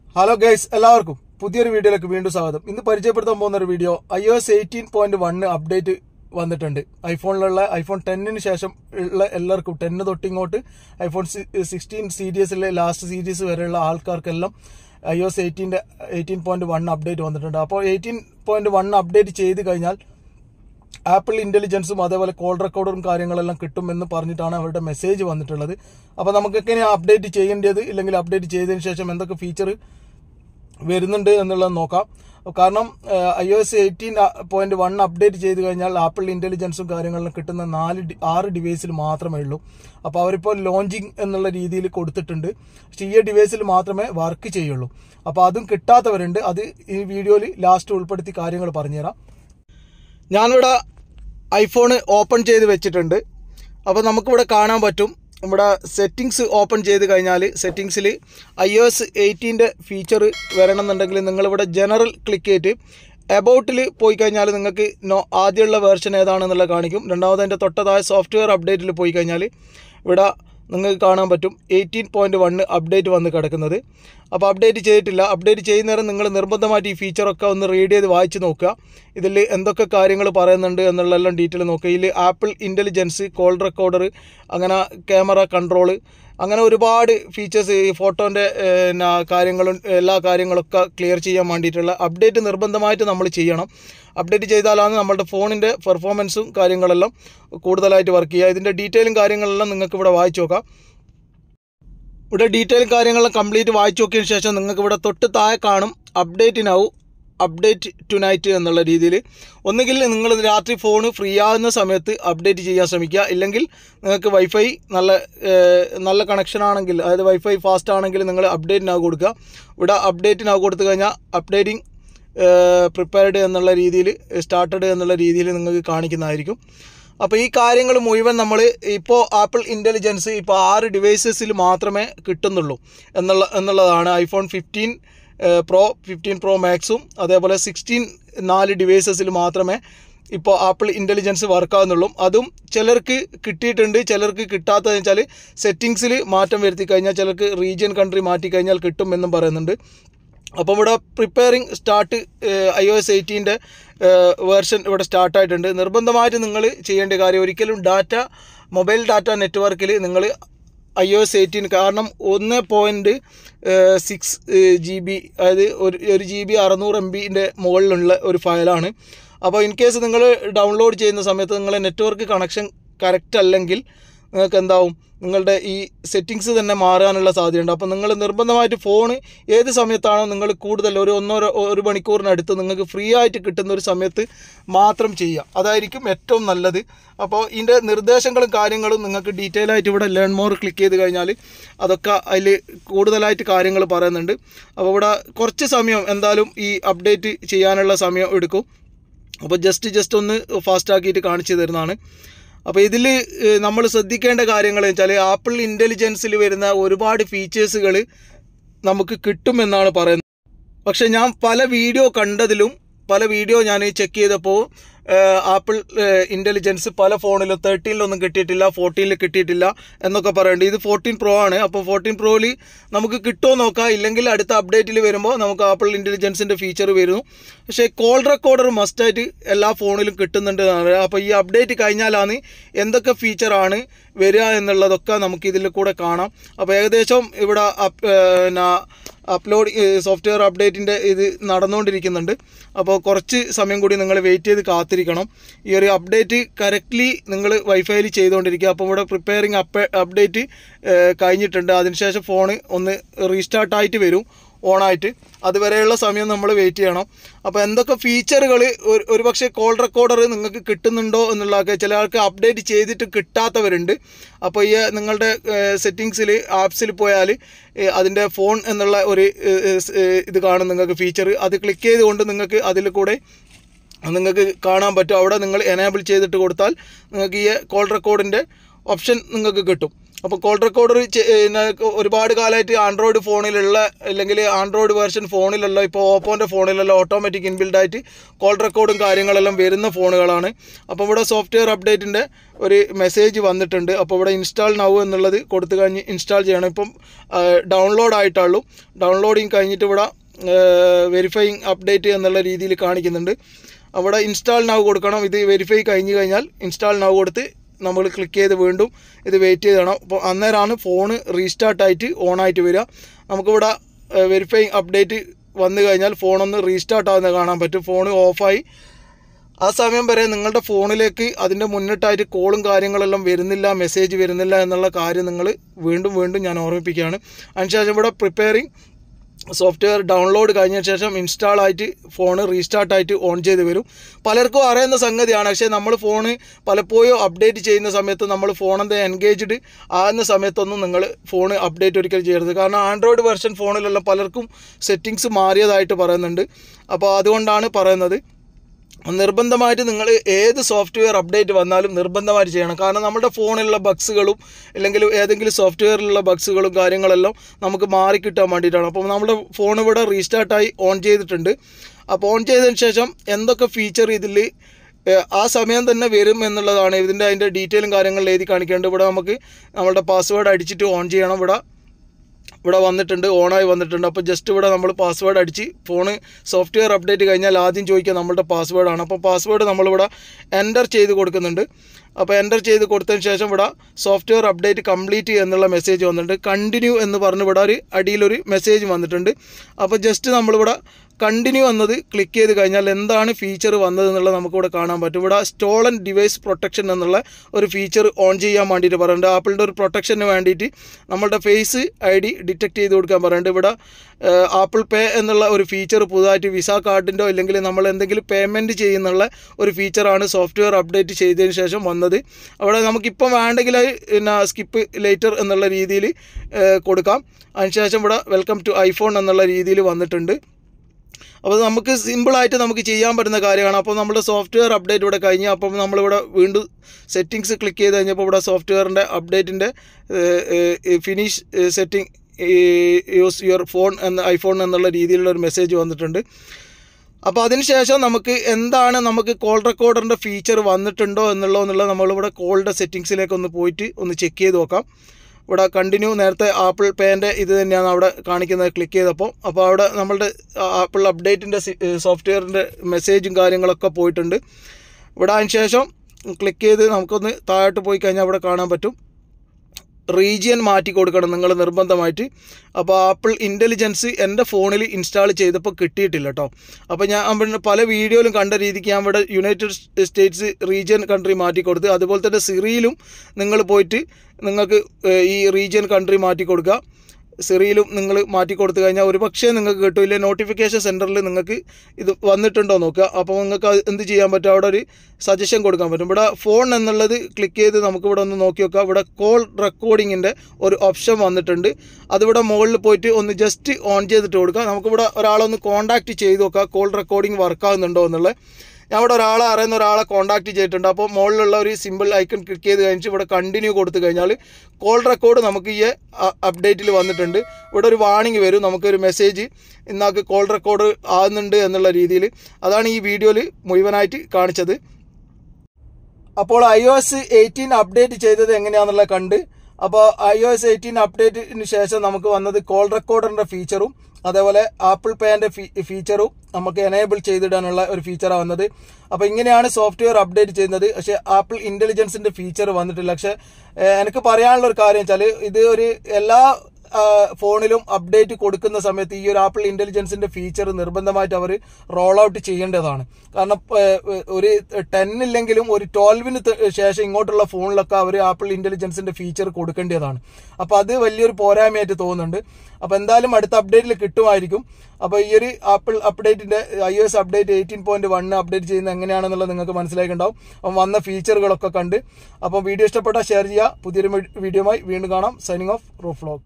hello guys എല്ലാവർക്കും പുതിയൊരു വീഡിയോയിലേക്ക് വീണ്ടും സ്വാഗതം ഇന്ന് പരിചയപ്പെടുത്താൻ പോകുന്ന ഒരു video I O S eighteen point one update വന്നിട്ടുണ്ട് ഐഫോണിലുള്ള ഐഫോൺ ടെന്നിന് ശേഷം ഉള്ള എല്ലാവർക്കും ടെന്ന് തൊട്ട് ഇങ്ങോട്ട് ഐഫോൺ സിക്സ്റ്റീൻ സീരീസിലെ ലാസ്റ്റ് സീരീസ് വരെയുള്ള ആൾക്കാർക്കെല്ലാം ഐ ഒ എസ് എയ്റ്റീൻ്റെ എയ്റ്റീൻ പോയിന്റ് വൺ അപ്ഡേറ്റ് വന്നിട്ടുണ്ട് അപ്പോൾ എയ്റ്റീൻ പോയിന്റ് വൺ അപ്ഡേറ്റ് ചെയ്ത് കഴിഞ്ഞാൽ ആപ്പിൾ ഇന്റലിജൻസും അതേപോലെ കോൾ റെക്കോർഡറും കാര്യങ്ങളെല്ലാം കിട്ടുമെന്ന് പറഞ്ഞിട്ടാണ് അവരുടെ മെസ്സേജ് വന്നിട്ടുള്ളത് അപ്പോൾ നമുക്ക് എങ്ങനെയാണ് അപ്ഡേറ്റ് ചെയ്യേണ്ടത് ഇല്ലെങ്കിൽ അപ്ഡേറ്റ് ചെയ്തതിന് ശേഷം എന്തൊക്കെ ഫീച്ചർ വരുന്നുണ്ട് എന്നുള്ളത് നോക്കാം കാരണം I O S eighteen point one update ചെയ്ത് കഴിഞ്ഞാൽ ആപ്പിൾ ഇന്റലിജൻസും കാര്യങ്ങളും കിട്ടുന്ന നാല് ഡി- ആറ് ഡിവൈസിൽ മാത്രമേ ഉള്ളൂ അപ്പോൾ അവരിപ്പോൾ ലോഞ്ചിങ് എന്നുള്ള രീതിയിൽ കൊടുത്തിട്ടുണ്ട് പക്ഷേ ഈ ഡിവൈസിൽ മാത്രമേ വർക്ക് ചെയ്യുള്ളൂ അപ്പോൾ അതും കിട്ടാത്തവരുണ്ട് അത് ഈ വീഡിയോയിൽ ലാസ്റ്റ് ഉൾപ്പെടുത്തി കാര്യങ്ങൾ പറഞ്ഞുതരാം ഞാനിവിടെ ഐഫോൺ ഓപ്പൺ ചെയ്ത് വെച്ചിട്ടുണ്ട് അപ്പോൾ നമുക്കിവിടെ കാണാൻ പറ്റും ഇവിടെ സെറ്റിങ്സ് ഓപ്പൺ ചെയ്ത് കഴിഞ്ഞാൽ സെറ്റിങ്സിൽ ഐ ഒ എസ് എയ്റ്റീൻ്റെ ഫീച്ചർ വരണമെന്നുണ്ടെങ്കിൽ നിങ്ങളിവിടെ ജനറൽ ക്ലിക്ക് ചെയ്തിട്ട് എബൌട്ടിൽ പോയി കഴിഞ്ഞാൽ നിങ്ങൾക്ക് നോ ആദ്യമുള്ള വേർഷൻ ഏതാണെന്നുള്ളത് കാണിക്കും രണ്ടാമത് അതിൻ്റെ തൊട്ടതായ സോഫ്റ്റ്വെയർ അപ്ഡേറ്റിൽ പോയി കഴിഞ്ഞാൽ ഇവിടെ നിങ്ങൾക്ക് കാണാൻ പറ്റും എയ്റ്റീൻ പോയിൻറ്റ് വണ്ണ് അപ്ഡേറ്റ് വന്ന് കിടക്കുന്നത് അപ്പോൾ അപ്ഡേറ്റ് ചെയ്തിട്ടില്ല അപ്ഡേറ്റ് ചെയ്യുന്നേരം നിങ്ങൾ നിർബന്ധമായിട്ട് ഈ ഫീച്ചറൊക്കെ ഒന്ന് റീഡ് ചെയ്ത് വായിച്ച് നോക്കുക ഇതിൽ എന്തൊക്കെ കാര്യങ്ങൾ പറയുന്നുണ്ട് എന്നുള്ളതെല്ലാം ഡീറ്റെയിൽ നോക്കുക ഇതിൽ ആപ്പിൾ ഇൻ്റലിജൻസ് കോൾ റെക്കോർഡർ അങ്ങനെ ക്യാമറ കൺട്രോൾ അങ്ങനെ ഒരുപാട് ഫീച്ചേഴ്സ് ഈ ഫോട്ടോൻ്റെ കാര്യങ്ങളും എല്ലാ കാര്യങ്ങളൊക്കെ ക്ലിയർ ചെയ്യാൻ വേണ്ടിയിട്ടുള്ള അപ്ഡേറ്റ് നിർബന്ധമായിട്ട് നമ്മൾ ചെയ്യണം അപ്ഡേറ്റ് ചെയ്താലാണ് നമ്മുടെ ഫോണിൻ്റെ പെർഫോമൻസും കാര്യങ്ങളെല്ലാം കൂടുതലായിട്ട് വർക്ക് ചെയ്യുക ഇതിൻ്റെ ഡീറ്റെയിലും കാര്യങ്ങളെല്ലാം നിങ്ങൾക്ക് ഇവിടെ വായിച്ചു നോക്കാം ഇവിടെ ഡീറ്റെയിലും കാര്യങ്ങളെല്ലാം കംപ്ലീറ്റ് വായിച്ചു നോക്കിയതിന് ശേഷം നിങ്ങൾക്ക് ഇവിടെ തൊട്ട് താഴെ കാണും അപ്ഡേറ്റിനാവും അപ്ഡേറ്റ് ടു നൈറ്റ് എന്നുള്ള രീതിയിൽ ഒന്നുകിൽ നിങ്ങൾ രാത്രി ഫോൺ ഫ്രീ ആകുന്ന സമയത്ത് അപ്ഡേറ്റ് ചെയ്യാൻ ശ്രമിക്കുക ഇല്ലെങ്കിൽ നിങ്ങൾക്ക് വൈഫൈ നല്ല ഏഹ്, നല്ല കണക്ഷൻ ആണെങ്കിൽ അതായത് വൈഫൈ ഫാസ്റ്റ് ആണെങ്കിൽ നിങ്ങൾ അപ്ഡേറ്റിനാവ് കൊടുക്കുക ഇവിടെ അപ്ഡേറ്റിനാവ് കൊടുത്തു കഴിഞ്ഞാൽ അപ്ഡേറ്റിംഗ് പ്രിപ്പയർഡ് എന്നുള്ള രീതിയിൽ സ്റ്റാർട്ടഡ് എന്നുള്ള രീതിയിൽ നിങ്ങൾക്ക് കാണിക്കുന്നതായിരിക്കും അപ്പോൾ ഈ കാര്യങ്ങൾ മുഴുവൻ നമ്മൾ ഇപ്പോൾ ആപ്പിൾ ഇൻ്റലിജൻസ് ഇപ്പോൾ ആറ് ഡിവൈസസിൽ മാത്രമേ കിട്ടുന്നുള്ളൂ എന്നുള്ള എന്നുള്ളതാണ് iPhone fifteen pro fifteen pro മാക്സും അതേപോലെ സിക്സ്റ്റീൻ നാല് ഡിവൈസസിൽ മാത്രമേ ഇപ്പോൾ ആപ്പിൾ ഇൻ്റലിജൻസ് വർക്കാവുന്നുള്ളൂ അതും ചിലർക്ക് കിട്ടിയിട്ടുണ്ട് ചിലർക്ക് കിട്ടാത്തതെന്ന് വെച്ചാൽ സെറ്റിങ്സിൽ മാറ്റം വരുത്തി കഴിഞ്ഞാൽ ചിലർക്ക് റീജിയൻ കൺട്രി മാറ്റി കഴിഞ്ഞാൽ കിട്ടും എന്നും പറയുന്നുണ്ട് അപ്പോൾ ഇവിടെ preparing start I O S എയ്റ്റീൻ്റെ വേർഷൻ ഇവിടെ സ്റ്റാർട്ടായിട്ടുണ്ട് നിർബന്ധമായിട്ട് നിങ്ങൾ ചെയ്യേണ്ട കാര്യം ഒരിക്കലും ഡാറ്റ മൊബൈൽ ഡാറ്റ നെറ്റ്വർക്കിൽ നിങ്ങൾ ഐ ഒ എസ് എയ്റ്റീൻ കാരണം ഒന്ന് പോയിൻറ്റ് സിക്സ് ജി ബി അതായത് ഒരു ഒരു ജി ബി അറുന്നൂറ് എം ബിൻ്റെ മുകളിലുള്ള ഒരു ഫയലാണ് അപ്പോൾ ഇൻ കേസ് നിങ്ങൾ ഡൗൺലോഡ് ചെയ്യുന്ന സമയത്ത് നിങ്ങളെ നെറ്റ്വർക്ക് കണക്ഷൻ കറക്റ്റ് അല്ലെങ്കിൽ നിങ്ങൾക്ക് എന്താവും നിങ്ങളുടെ ഈ സെറ്റിങ്സ് തന്നെ മാറാനുള്ള സാധ്യതയുണ്ട് അപ്പോൾ നിങ്ങൾ നിർബന്ധമായിട്ട് ഫോൺ ഏത് സമയത്താണോ നിങ്ങൾ കൂടുതൽ ഒരു ഒന്നോ ര- ഒരു മണിക്കൂറിനടുത്ത് നിങ്ങൾക്ക് ഫ്രീ ആയിട്ട് കിട്ടുന്ന ഒരു സമയത്ത് മാത്രം ചെയ്യുക അതായിരിക്കും ഏറ്റവും നല്ലത് അപ്പോൾ ഇതിൻ്റെ നിർദ്ദേശങ്ങളും കാര്യങ്ങളും നിങ്ങൾക്ക് ഡീറ്റെയിൽ ആയിട്ട് ഇവിടെ ലേൺ മോർ ക്ലിക്ക് ചെയ്ത് കഴിഞ്ഞാൽ അതൊക്കെ അതിൽ കൂടുതലായിട്ട് കാര്യങ്ങൾ പറയുന്നുണ്ട് അപ്പോൾ ഇവിടെ കുറച്ച് സമയം എന്തായാലും ഈ അപ്ഡേറ്റ് ചെയ്യാനുള്ള സമയം എടുക്കും അപ്പോൾ ജസ്റ്റ് ജസ്റ്റ് ഒന്ന് ഫാസ്റ്റ് ആക്കിയിട്ട് കാണിച്ചു തരുന്നതാണ് അപ്പോൾ ഇതിൽ നമ്മൾ ശ്രദ്ധിക്കേണ്ട കാര്യങ്ങൾ വെച്ചാൽ ആപ്പിൾ ഇൻ്റലിജൻസിൽ വരുന്ന ഒരുപാട് ഫീച്ചേഴ്സുകൾ നമുക്ക് കിട്ടുമെന്നാണ് പറയുന്നത് പക്ഷെ ഞാൻ പല വീഡിയോ കണ്ടതിലും പല വീഡിയോ ഞാൻ ചെക്ക് ചെയ്തപ്പോൾ ആപ്പിൾ ഇൻ്റലിജൻസ് പല ഫോണിലും തേർട്ടീനിലൊന്നും കിട്ടിയിട്ടില്ല ഫോർട്ടീനിൽ കിട്ടിയിട്ടില്ല എന്നൊക്കെ പറയുന്നുണ്ട് ഇത് ഫോർട്ടീൻ പ്രോ ആണ് അപ്പോൾ ഫോർട്ടീൻ പ്രോയിൽ നമുക്ക് കിട്ടുമോ നോക്കാം ഇല്ലെങ്കിൽ അടുത്ത അപ്ഡേറ്റിൽ വരുമ്പോൾ നമുക്ക് ആപ്പിൾ ഇൻ്റലിജൻസിൻ്റെ ഫീച്ചർ വരുന്നു പക്ഷേ കോൾ റെക്കോർഡർ മസ്റ്റായിട്ട് എല്ലാ ഫോണിലും കിട്ടുന്നുണ്ട് എന്നാണ് അപ്പോൾ ഈ അപ്ഡേറ്റ് കഴിഞ്ഞാലാണ് എന്തൊക്കെ ഫീച്ചറാണ് വരിക എന്നുള്ളതൊക്കെ നമുക്ക് ഇതിൽ കൂടെ കാണാം അപ്പോൾ ഏകദേശം ഇവിടെ അപ്- ഏഹ് പിന്നെ അപ്ലോഡ് സോഫ്റ്റ്വെയർ അപ്ഡേറ്റിൻ്റെ ഇത് നടന്നുകൊണ്ടിരിക്കുന്നുണ്ട് അപ്പോൾ കുറച്ച് സമയം കൂടി നിങ്ങൾ വെയിറ്റ് ചെയ്ത് കാത്തിരിക്കണം ഈ ഒരു അപ്ഡേറ്റ് കറക്റ്റ്ലി നിങ്ങൾ വൈഫൈയിൽ ചെയ്തുകൊണ്ടിരിക്കുക അപ്പോൾ ഇവിടെ പ്രിപ്പയറിങ് അപ്പ് അപ്ഡേറ്റ് കഴിഞ്ഞിട്ടുണ്ട് അതിനുശേഷം ഫോൺ ഒന്ന് റീസ്റ്റാർട്ടായിട്ട് വരും ഓണായിട്ട് അതുവരെയുള്ള സമയം നമ്മൾ വെയിറ്റ് ചെയ്യണം അപ്പോൾ എന്തൊക്കെ ഫീച്ചറുകൾ ഒരു ഒരുപക്ഷെ കോൾ റെക്കോർഡർ നിങ്ങൾക്ക് കിട്ടുന്നുണ്ടോ എന്നുള്ളതൊക്കെ ചില ആൾക്ക് അപ്ഡേറ്റ് ചെയ്തിട്ട് കിട്ടാത്തവരുണ്ട് അപ്പോൾ ഈ നിങ്ങളുടെ സെറ്റിങ്സിൽ ആപ്സിൽ പോയാൽ അതിൻ്റെ ഫോൺ എന്നുള്ള ഒരു ഏഹ്, ഏഹ്, ഇത് കാണും നിങ്ങൾക്ക് ഫീച്ചർ അത് ക്ലിക്ക് ചെയ്തുകൊണ്ട് നിങ്ങൾക്ക് അതിൽ കൂടെ നിങ്ങൾക്ക് കാണാൻ പറ്റും അവിടെ നിങ്ങൾ എനേബിൾ ചെയ്തിട്ട് കൊടുത്താൽ നിങ്ങൾക്ക് ഈ കോൾ റെക്കോർഡിൻ്റെ ഓപ്ഷൻ നിങ്ങൾക്ക് കിട്ടും അപ്പോൾ കോൾ റെക്കോർഡർ ഒരുപാട് കാലമായിട്ട് ആൻഡ്രോയിഡ് ഫോണിലുള്ള അല്ലെങ്കിൽ ആൻഡ്രോയിഡ് വേർഷൻ ഫോണിലുള്ള ഇപ്പോൾ ഓപ്പോൻ്റെ ഫോണിലുള്ള ഓട്ടോമാറ്റിക് ഇൻബിൽഡ് ആയിട്ട് കോൾ റെക്കോർഡും കാര്യങ്ങളെല്ലാം വരുന്ന ഫോണുകളാണ് അപ്പോൾ ഇവിടെ സോഫ്റ്റ്വെയർ അപ്ഡേറ്റിൻ്റെ ഒരു മെസ്സേജ് വന്നിട്ടുണ്ട് അപ്പോൾ ഇവിടെ ഇൻസ്റ്റാൾ നൗ എന്നുള്ളത് കൊടുത്തു കഴിഞ്ഞ് ഇൻസ്റ്റാൾ ചെയ്യണം ഇപ്പം ഡൗൺലോഡ് ആയിട്ടുള്ളൂ ഡൗൺലോഡിങ് കഴിഞ്ഞിട്ട് ഇവിടെ വെരിഫൈങ് അപ്ഡേറ്റ് എന്നുള്ള രീതിയിൽ കാണിക്കുന്നുണ്ട് അവിടെ ഇൻസ്റ്റാൾ നൗ കൊടുക്കണം ഇത് വെരിഫൈ കഴിഞ്ഞ് കഴിഞ്ഞാൽ ഇൻസ്റ്റാൾ നൗ കൊടുത്ത് നമ്മൾ ക്ലിക്ക് ചെയ്ത് വീണ്ടും ഇത് വെയിറ്റ് ചെയ്യണം അപ്പോൾ അന്നേരമാണ് ഫോണ് റീസ്റ്റാർട്ടായിട്ട് ഓണായിട്ട് വരിക നമുക്കിവിടെ വെരിഫൈ അപ്ഡേറ്റ് വന്നു കഴിഞ്ഞാൽ ഫോണൊന്ന് റീസ്റ്റാർട്ട് ആകുന്നത് കാണാൻ പറ്റും ഫോൺ ഓഫായി ആ സമയം വരെ നിങ്ങളുടെ ഫോണിലേക്ക് അതിൻ്റെ മുന്നിട്ടായിട്ട് കോളും കാര്യങ്ങളെല്ലാം വരുന്നില്ല മെസ്സേജ് വരുന്നില്ല എന്നുള്ള കാര്യം നിങ്ങൾ വീണ്ടും വീണ്ടും ഞാൻ ഓർമ്മിപ്പിക്കുകയാണ് അതിനുശേഷം ഇവിടെ പ്രിപ്പയറിങ് സോഫ്റ്റ്വെയർ ഡൗൺലോഡ് കഴിഞ്ഞ ശേഷം ഇൻസ്റ്റാൾ ആയിട്ട് ഫോൺ റീസ്റ്റാർട്ട് ആയിട്ട് ഓൺ ചെയ്ത് വരും പലർക്കും അറിയുന്ന സംഗതിയാണ് പക്ഷേ നമ്മൾ ഫോണ് പലപ്പോഴും അപ്ഡേറ്റ് ചെയ്യുന്ന സമയത്ത് നമ്മൾ ഫോണിൻ്റെ എൻഗേജ്ഡ് ആകുന്ന സമയത്തൊന്നും നിങ്ങൾ ഫോൺ അപ്ഡേറ്റ് ഒരിക്കലും ചെയ്യരുത് കാരണം ആൻഡ്രോയിഡ് വെർഷൻ ഫോണിലെല്ലാം പലർക്കും സെറ്റിങ്സ് മാറിയതായിട്ട് പറയുന്നുണ്ട് അപ്പോൾ അതുകൊണ്ടാണ് പറയുന്നത് നിർബന്ധമായിട്ട് നിങ്ങൾ ഏത് സോഫ്റ്റ്വെയർ അപ്ഡേറ്റ് വന്നാലും നിർബന്ധമായിട്ട് ചെയ്യണം കാരണം നമ്മുടെ ഫോണിലുള്ള ബഗ്സുകളും അല്ലെങ്കിൽ ഏതെങ്കിലും സോഫ്റ്റ്വെയറിലുള്ള ബഗ്സുകളും കാര്യങ്ങളെല്ലാം നമുക്ക് മാറിക്കിട്ടാൻ വേണ്ടിയിട്ടാണ് അപ്പോൾ നമ്മുടെ ഫോൺ ഇവിടെ റീസ്റ്റാർട്ടായി ഓൺ ചെയ്തിട്ടുണ്ട് അപ്പോൾ ഓൺ ചെയ്തതിന് ശേഷം എന്തൊക്കെ ഫീച്ചർ ഇതിൽ ആ സമയം തന്നെ വരും എന്നുള്ളതാണ് ഇതിൻ്റെ അതിൻ്റെ ഡീറ്റെയിലും കാര്യങ്ങളും എഴുതി കാണിക്കേണ്ടത് ഇവിടെ നമുക്ക് നമ്മളുടെ പാസ്വേഡ് അടിച്ചിട്ട് ഓൺ ചെയ്യണം ഇവിടെ ഇവിടെ വന്നിട്ടുണ്ട് ഓണായി വന്നിട്ടുണ്ട് അപ്പോൾ ജസ്റ്റ് ഇവിടെ നമ്മൾ പാസ്വേഡ് അടിച്ച് ഫോണ് സോഫ്റ്റ്വെയർ അപ്ഡേറ്റ് കഴിഞ്ഞാൽ ആദ്യം ചോദിക്കുക നമ്മളുടെ പാസ്വേഡാണ് അപ്പോൾ പാസ്വേഡ് നമ്മളിവിടെ എൻ്റർ ചെയ്ത് കൊടുക്കുന്നുണ്ട് അപ്പോൾ എൻ്റർ ചെയ്ത് കൊടുത്തതിന് ശേഷം ഇവിടെ സോഫ്റ്റ്വെയർ അപ്ഡേറ്റ് കംപ്ലീറ്റ് എന്നുള്ള മെസ്സേജ് വന്നിട്ടുണ്ട് കണ്ടിന്യൂ എന്ന് പറഞ്ഞ് ഇവിടെ ഒരു അടിയിലൊരു മെസ്സേജ് വന്നിട്ടുണ്ട് അപ്പോൾ ജസ്റ്റ് നമ്മളിവിടെ കണ്ടിന്യൂ എന്നത് ക്ലിക്ക് ചെയ്ത് കഴിഞ്ഞാൽ എന്താണ് ഫീച്ചർ വന്നത് എന്നുള്ളത് നമുക്കിവിടെ കാണാൻ പറ്റും ഇവിടെ സ്റ്റോളൻ ഡിവൈസ് പ്രൊട്ടക്ഷൻ എന്നുള്ള ഒരു ഫീച്ചർ ഓൺ ചെയ്യാൻ വേണ്ടിയിട്ട് പറയുന്നുണ്ട് ആപ്പിളിൻ്റെ ഒരു പ്രൊട്ടക്ഷന് വേണ്ടിയിട്ട് നമ്മളുടെ ഫേസ് ഐ ഡി ഡിറ്റക്ട് ചെയ്ത് കൊടുക്കാൻ പറയുന്നുണ്ട് ഇവിടെ ആപ്പിൾ പേ എന്നുള്ള ഒരു ഫീച്ചർ പുതുതായിട്ട് വിസ കാർഡിൻ്റെയോ ഇല്ലെങ്കിൽ നമ്മൾ എന്തെങ്കിലും പേയ്മെൻറ്റ് ചെയ്യുന്നുള്ള ഒരു ഫീച്ചറാണ് സോഫ്റ്റ്വെയർ അപ്ഡേറ്റ് ചെയ്തതിന് ശേഷം വന്നത് അവിടെ നമുക്കിപ്പം വേണ്ടെങ്കിൽ പിന്നെ സ്കിപ്പ് ലേറ്റർ എന്നുള്ള രീതിയിൽ കൊടുക്കാം അതിനുശേഷം ഇവിടെ വെൽക്കം ടു ഐഫോൺ എന്നുള്ള രീതിയിൽ വന്നിട്ടുണ്ട് അപ്പോൾ നമുക്ക് സിമ്പിളായിട്ട് നമുക്ക് ചെയ്യാൻ പറ്റുന്ന കാര്യമാണ് അപ്പോൾ നമ്മുടെ സോഫ്റ്റ്വെയർ അപ്ഡേറ്റ് ഇവിടെ കഴിഞ്ഞ് അപ്പം നമ്മളിവിടെ വീണ്ടും സെറ്റിങ്സ് ക്ലിക്ക് ചെയ്ത് കഴിഞ്ഞപ്പോൾ ഇവിടെ സോഫ്റ്റ്വെയറിൻ്റെ അപ്ഡേറ്റിൻ്റെ finish setting use your phone എന്ന ഐഫോൺ എന്നുള്ള രീതിയിലുള്ള ഒരു മെസ്സേജ് വന്നിട്ടുണ്ട് അപ്പോൾ അതിനുശേഷം നമുക്ക് എന്താണ് നമുക്ക് കോൾ റെക്കോർഡറിൻ്റെ ഫീച്ചർ വന്നിട്ടുണ്ടോ എന്നുള്ളതെന്നുള്ളത് എന്നുള്ളത് നമ്മളിവിടെ കോളിൻ്റെ സെറ്റിങ്സിലേക്ക് ഒന്ന് പോയിട്ട് ഒന്ന് ചെക്ക് ചെയ്ത് നോക്കാം ഇവിടെ കണ്ടിന്യൂ നേരത്തെ ആപ്പിൾ പേൻ്റെ ഇത് തന്നെയാണ് അവിടെ കാണിക്കുന്നത് ക്ലിക്ക് ചെയ്തപ്പോൾ അപ്പോൾ അവിടെ നമ്മളുടെ ആപ്പിൾ അപ്ഡേറ്റിൻ്റെ സോഫ്റ്റ്വെയറിൻ്റെ മെസ്സേജും കാര്യങ്ങളൊക്കെ പോയിട്ടുണ്ട് ഇവിടെ അതിന് ശേഷം ക്ലിക്ക് ചെയ്ത് നമുക്കൊന്ന് താഴോട്ട് പോയി കഴിഞ്ഞാൽ അവിടെ കാണാൻ പറ്റും റീജിയൻ മാറ്റി കൊടുക്കണം നിങ്ങൾ നിർബന്ധമായിട്ട് അപ്പോൾ ആപ്പിൾ ഇൻ്റലിജൻസ് എൻ്റെ ഫോണിൽ ഇൻസ്റ്റാൾ ചെയ്തപ്പോൾ കിട്ടിയിട്ടില്ല കേട്ടോ അപ്പോൾ ഞാൻ പിന്നെ പല വീഡിയോയിലും കണ്ട രീതിക്ക് ഞാൻ ഇവിടെ യുണൈറ്റഡ് സ്റ്റേറ്റ്സ് റീജിയൻ കൺട്രി മാറ്റി കൊടുത്ത് അതുപോലെ തന്നെ സിറിയിലും നിങ്ങൾ പോയിട്ട് നിങ്ങൾക്ക് ഈ റീജിയൻ കൺട്രി മാറ്റി കൊടുക്കുക സിറിയിലും നിങ്ങൾ മാറ്റി കൊടുത്തു കഴിഞ്ഞാൽ ഒരു പക്ഷേ നിങ്ങൾക്ക് കിട്ടില്ല നോട്ടിഫിക്കേഷൻ സെൻറ്ററിൽ നിങ്ങൾക്ക് ഇത് വന്നിട്ടുണ്ടോ നോക്കുക അപ്പോൾ നിങ്ങൾക്ക് എന്ത് ചെയ്യാൻ പറ്റും അവിടെ ഒരു സജഷൻ കൊടുക്കാൻ പറ്റും ഇവിടെ ഫോൺ എന്നുള്ളത് ക്ലിക്ക് ചെയ്ത് നമുക്ക് ഇവിടെ ഒന്ന് നോക്കി നോക്കാം ഇവിടെ കോൾ റെക്കോർഡിങ്ങിൻ്റെ ഒരു ഓപ്ഷൻ വന്നിട്ടുണ്ട് അതിവിടെ മുകളിൽ പോയിട്ട് ഒന്ന് ജസ്റ്റ് ഓൺ ചെയ്തിട്ട് കൊടുക്കുക നമുക്കിവിടെ ഒരാളൊന്ന് കോൺടാക്റ്റ് ചെയ്ത് നോക്കാം കോൾ റെക്കോർഡിംഗ് വർക്കാകുന്നുണ്ടോ എന്നുള്ളത് ഞാൻ ഇവിടെ ഒരാളെ അറിയുന്ന ഒരാളെ കോൺടാക്ട് ചെയ്തിട്ടുണ്ട് അപ്പോൾ മുകളിലുള്ള ഒരു സിമ്പിൾ ഐക്കൺ ക്ലിക്ക് ചെയ്ത് കഴിഞ്ഞിട്ട് ഇവിടെ കണ്ടിന്യൂ കൊടുത്തു കഴിഞ്ഞാൽ കോൾ റെക്കോർഡ് നമുക്ക് ഈ അപ്ഡേറ്റിൽ വന്നിട്ടുണ്ട് ഇവിടെ ഒരു വാണിംഗ് വരും നമുക്കൊരു മെസ്സേജ് ഇന്നാൾക്ക് കോൾ റെക്കോർഡ് ആകുന്നുണ്ട് എന്നുള്ള രീതിയിൽ അതാണ് ഈ വീഡിയോയിൽ മുഴുവനായിട്ട് കാണിച്ചത് അപ്പോൾ I O S eighteen update ചെയ്തത് എങ്ങനെയാണെന്നുള്ളത് കണ്ട് അപ്പോൾ ഐ ഒ എസ് എയ്റ്റീൻ അപ്ഡേറ്റിന് ശേഷം നമുക്ക് വന്നത് കോൾ റെക്കോർഡറിന്റെ ഫീച്ചറും അതേപോലെ ആപ്പിൾ പേന്റെ ഫീച്ചറും നമുക്ക് എനേബിൾ ചെയ്തിടാനുള്ള ഒരു ഫീച്ചറാണ് വന്നത് അപ്പോൾ ഇങ്ങനെയാണ് സോഫ്റ്റ്വെയർ അപ്ഡേറ്റ് ചെയ്യുന്നത് പക്ഷേ ആപ്പിൾ ഇന്റലിജൻസിന്റെ ഫീച്ചർ വന്നിട്ടില്ല പക്ഷേ എനിക്ക് പറയാനുള്ള ഒരു കാര്യം വെച്ചാൽ ഇത് ഒരു എല്ലാ ഫോണിലും അപ്ഡേറ്റ് കൊടുക്കുന്ന സമയത്ത് ഈ ഒരു ആപ്പിൾ ഇന്റലിജൻസിന്റെ ഫീച്ചർ നിർബന്ധമായിട്ട് അവർ റോൾ ഔട്ട് ചെയ്യേണ്ടതാണ് കാരണം ഒരു ടെൻ ഇല്ലെങ്കിലും ഒരു ട്വൽവിന് ശേഷം ഇങ്ങോട്ടുള്ള ഫോണിലൊക്കെ അവർ ആപ്പിൾ ഇന്റലിജൻസിന്റെ ഫീച്ചർ കൊടുക്കേണ്ടതാണ് അപ്പൊ അത് വലിയൊരു പോരായ്മയായിട്ട് തോന്നുന്നുണ്ട് അപ്പൊ എന്തായാലും അടുത്ത അപ്ഡേറ്റിൽ കിട്ടുമായിരിക്കും അപ്പൊ ഈ ഒരു ആപ്പിൾ അപ്ഡേറ്റിന്റെ I S update eighteen point one update ചെയ്യുന്നത് എങ്ങനെയാണെന്നുള്ളത് നിങ്ങൾക്ക് മനസ്സിലായിട്ടുണ്ടാവും അപ്പം വന്ന ഫീച്ചറുകളൊക്കെ കണ്ട് അപ്പം വീഡിയോ ഇഷ്ടപ്പെട്ടാൽ ഷെയർ ചെയ്യുക പുതിയൊരു വീഡിയോയുമായി വീണ്ടും കാണാം സൈനിങ് ഓഫ് റൂഫ് വ്ലോഗ്